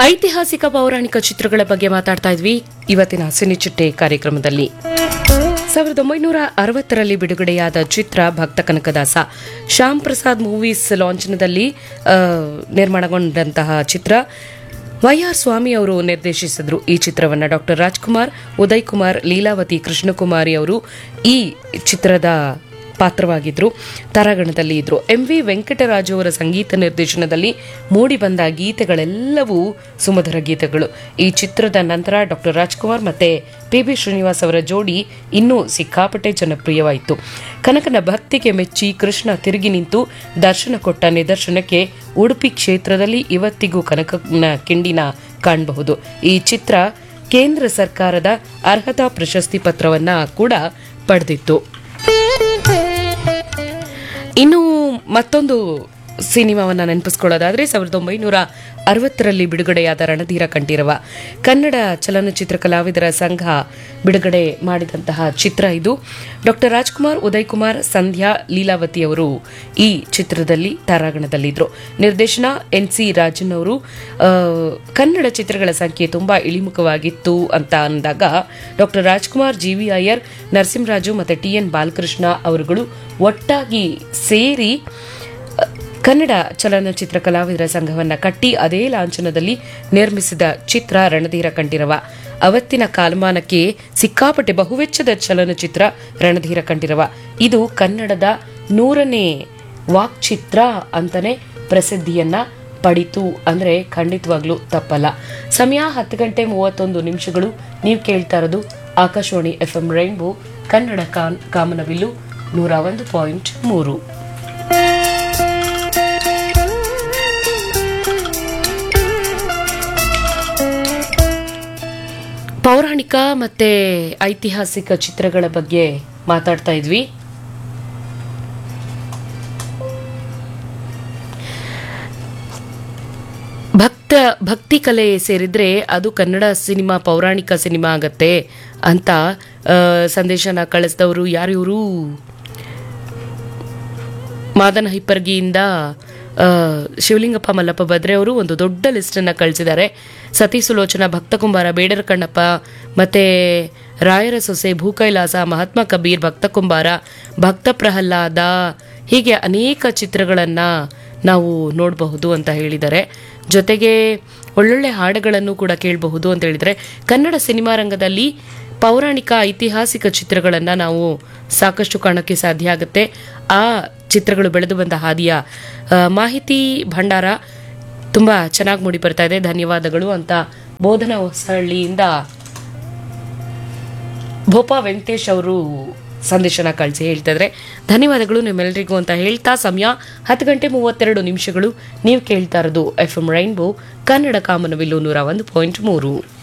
ಐತಿಹಾಸಿಕ ಪೌರಾಣಿಕ ಚಿತ್ರಗಳ ಬಗ್ಗೆ ಮಾತಾಡ್ತಾ ಇದ್ವಿ ಇವತ್ತಿನ ಸಿನಿಚಿಟ್ಟೆ ಕಾರ್ಯಕ್ರಮದಲ್ಲಿ ಸಾವಿರದ ಒಂಬೈನೂರ ಅರವತ್ತರಲ್ಲಿ ಬಿಡುಗಡೆಯಾದ ಚಿತ್ರ ಭಕ್ತ ಕನಕದಾಸ ಶ್ಯಾಮ್ ಪ್ರಸಾದ್ ಮೂವೀಸ್ ಲಾಂಛನದಲ್ಲಿ ಆ, ನಿರ್ಮಾಣಗೊಂಡಂತಹ ಚಿತ್ರ ವೈ ಆರ್ ಸ್ವಾಮಿ ಅವರು ನಿರ್ದೇಶಿಸಿದ್ರು ಈ ಚಿತ್ರವನ್ನು ಡಾಕ್ಟರ್ ರಾಜ್ಕುಮಾರ್ ಉದಯ್ ಕುಮಾರ್ ಲೀಲಾವತಿ ಕೃಷ್ಣಕುಮಾರಿ ಅವರು ಈ ಚಿತ್ರದ ಪಾತ್ರವಾಗಿದ್ರು ತಾರಾಗಣದಲ್ಲಿ ಇದ್ರು ಎಂ ವಿ ವೆಂಕಟರಾಜು ಅವರ ಸಂಗೀತ ನಿರ್ದೇಶನದಲ್ಲಿ ಮೂಡಿಬಂದ ಗೀತೆಗಳೆಲ್ಲವೂ ಸುಮಧುರ ಗೀತೆಗಳು ಈ ಚಿತ್ರದ ನಂತರ ಡಾಕ್ಟರ್ ರಾಜ್ಕುಮಾರ್ ಮತ್ತೆ ಪಿ ಬಿ ಶ್ರೀನಿವಾಸ್ ಅವರ ಜೋಡಿ ಇನ್ನೂ ಸಿಕ್ಕಾಪಟ್ಟೆ ಜನಪ್ರಿಯವಾಯಿತು ಕನಕನ ಭಕ್ತಿಗೆ ಮೆಚ್ಚಿ ಕೃಷ್ಣ ತಿರುಗಿ ನಿಂತು ದರ್ಶನ ಕೊಟ್ಟ ನಿದರ್ಶನಕ್ಕೆ ಉಡುಪಿ ಕ್ಷೇತ್ರದಲ್ಲಿ ಇವತ್ತಿಗೂ ಕನಕನ ಕಿಂಡಿನ ಕಾಣಬಹುದು ಈ ಚಿತ್ರ ಕೇಂದ್ರ ಸರ್ಕಾರದ ಅರ್ಹತಾ ಪ್ರಶಸ್ತಿ ಪತ್ರವನ್ನ ಕೂಡ ಪಡೆದಿತ್ತು ಇನ್ನು ಮತ್ತೊಂದು ಸಿನಿಮಾವನ್ನ ನೆನಪಿಸ್ಕೊಳ್ಳೋದಾದ್ರೆ ಸಾವಿರದ ಒಂಬೈನೂರ ಅರವತ್ತರಲ್ಲಿ ಬಿಡುಗಡೆಯಾದ ರಣಧೀರ ಕಂಠೀರವ ಕನ್ನಡ ಚಲನಚಿತ್ರ ಕಲಾವಿದರ ಸಂಘ ಬಿಡುಗಡೆ ಮಾಡಿದಂತಹ ಚಿತ್ರ ಇದು ಡಾಕ್ಟರ್ ರಾಜ್ಕುಮಾರ್ ಉದಯ್ ಕುಮಾರ್ ಸಂಧ್ಯಾ ಲೀಲಾವತಿ ಅವರು ಈ ಚಿತ್ರದಲ್ಲಿ ತಾರಾಗಣದಲ್ಲಿದ್ದರು ನಿರ್ದೇಶನ ಎನ್ ಸಿ ರಾಜನ್ ಅವರು ಆ, ಕನ್ನಡ ಚಿತ್ರಗಳ ಸಂಖ್ಯೆ ತುಂಬಾ ಇಳಿಮುಖವಾಗಿತ್ತು ಅಂತ ಅಂದಾಗ doctor Rajkumar G V Iyer Narasimharaju ಮತ್ತು ಟಿ ಎನ್ ಬಾಲಕೃಷ್ಣ ಅವರುಗಳು ಒಟ್ಟಾಗಿ ಸೇರಿ ಅ, ಕನ್ನಡ ಚಲನಚಿತ್ರ ಕಲಾವಿದರ ಸಂಘವನ್ನ ಕಟ್ಟಿ ಅದೇ ಲಾಂಛನದಲ್ಲಿ ನಿರ್ಮಿಸಿದ ಚಿತ್ರ ರಣಧೀರ ಕಂಠೀರವ ಅವತ್ತಿನ ಕಾಲಮಾನಕ್ಕೆ ಸಿಕ್ಕಾಪಟ್ಟೆ ಬಹುವೆಚ್ಚದ ಚಲನಚಿತ್ರ ರಣಧೀರ ಕಂಠೀರವ ಇದು ಕನ್ನಡದ ನೂರನೇ ವಾಕ್ಚಿತ್ರ ಅಂತಾನೆ ಪ್ರಸಿದ್ಧಿಯನ್ನ ಪಡಿತು ಅಂದ್ರೆ ಖಂಡಿತವಾಗ್ಲೂ ತಪ್ಪಲ್ಲ ಸಮಯ ಹತ್ತು ಗಂಟೆ ಮೂವತ್ತೊಂದು ನಿಮಿಷಗಳು ನೀವು ಕೇಳ್ತಾ ಇರೋದು Akashvani F M rainbow Kannada ಕಾನ್ ಕಾಮನವಿಲ್ಲು ನೂರ ಒಂದು ಪಾಯಿಂಟ್ ಮೂರು ಪೌರಾಣಿಕ ಮತ್ತೆ ಐತಿಹಾಸಿಕ ಚಿತ್ರಗಳ ಬಗ್ಗೆ ಮಾತಾಡ್ತಾ ಇದ್ವಿ ಭಕ್ತ ಭಕ್ತಿ ಕಲೆ ಸೇರಿದ್ರೆ ಅದು ಕನ್ನಡ ಸಿನಿಮಾ ಪೌರಾಣಿಕ ಸಿನಿಮಾ ಆಗತ್ತೆ ಅಂತ ಆ, ಸಂದೇಶನ ಕಳಿಸಿದವರು ಯಾರು ಇವರು ಮಾದನ ಹಿಪ್ಪರ್ಗಿಯಿಂದ ಆ, ಶಿವಲಿಂಗಪ್ಪ ಮಲ್ಲಪ್ಪ ಬದ್ರೆ ಅವರು ಒಂದು ದೊಡ್ಡ ಲಿಸ್ಟನ್ನು ಕಳಿಸಿದ್ದಾರೆ ಸತಿ ಸುಲೋಚನ ಭಕ್ತ ಕುಂಬಾರ ಬೇಡರ ಕಣ್ಣಪ್ಪ ಮತ್ತೆ ರಾಯರ ಸೊಸೆ ಭೂಕೈಲಾಸ ಮಹಾತ್ಮ ಕಬೀರ್ ಭಕ್ತ ಕುಂಬಾರ ಭಕ್ತ ಪ್ರಹ್ಲಾದ ಹೀಗೆ ಅನೇಕ ಚಿತ್ರಗಳನ್ನು ನಾವು ನೋಡಬಹುದು ಅಂತ ಹೇಳಿದ್ದಾರೆ ಜೊತೆಗೆ ಒಳ್ಳೊಳ್ಳೆ ಹಾಡುಗಳನ್ನು ಕೂಡ ಕೇಳಬಹುದು ಅಂತ ಹೇಳಿದರೆ ಕನ್ನಡ ಸಿನಿಮಾ ರಂಗದಲ್ಲಿ ಪೌರಾಣಿಕ ಐತಿಹಾಸಿಕ ಚಿತ್ರಗಳನ್ನು ನಾವು ಸಾಕಷ್ಟು ಕಾಣೋಕ್ಕೆ ಸಾಧ್ಯ ಆಗುತ್ತೆ ಆ ಚಿತ್ರಗಳು ಬೆಳೆದು ಬಂದ ಹಾದಿಯ ಆ, ಮಾಹಿತಿ ಭಂಡಾರ ತುಂಬ ಚೆನ್ನಾಗಿ ಮೂಡಿ ಬರ್ತಾ ಇದೆ ಧನ್ಯವಾದಗಳು ಅಂತ ಬೋಧನಾ ಹೊಸಹಳ್ಳಿಯಿಂದ ಭೋಪಾ ವೆಂಕಟೇಶ್ ಅವರು ಸಂದೇಶನ ಕಳಿಸಿ ಹೇಳ್ತಾ ಇದ್ರೆ ಧನ್ಯವಾದಗಳು ನಿಮ್ಮೆಲ್ಲರಿಗೂ ಅಂತ ಹೇಳ್ತಾ ಸಮಯ ಹತ್ತು ಗಂಟೆ ಮೂವತ್ತೆರಡು ನಿಮಿಷಗಳು ನೀವು ಕೇಳ್ತಾ ಇರೋದು ಎಫ್ ಎಂ ರೈನ್ಬೋ ಕನ್ನಡ ಕಾಮನವಿಲ್ಲು ನೂರ ಒಂದು ಪಾಯಿಂಟ್ ಮೂರು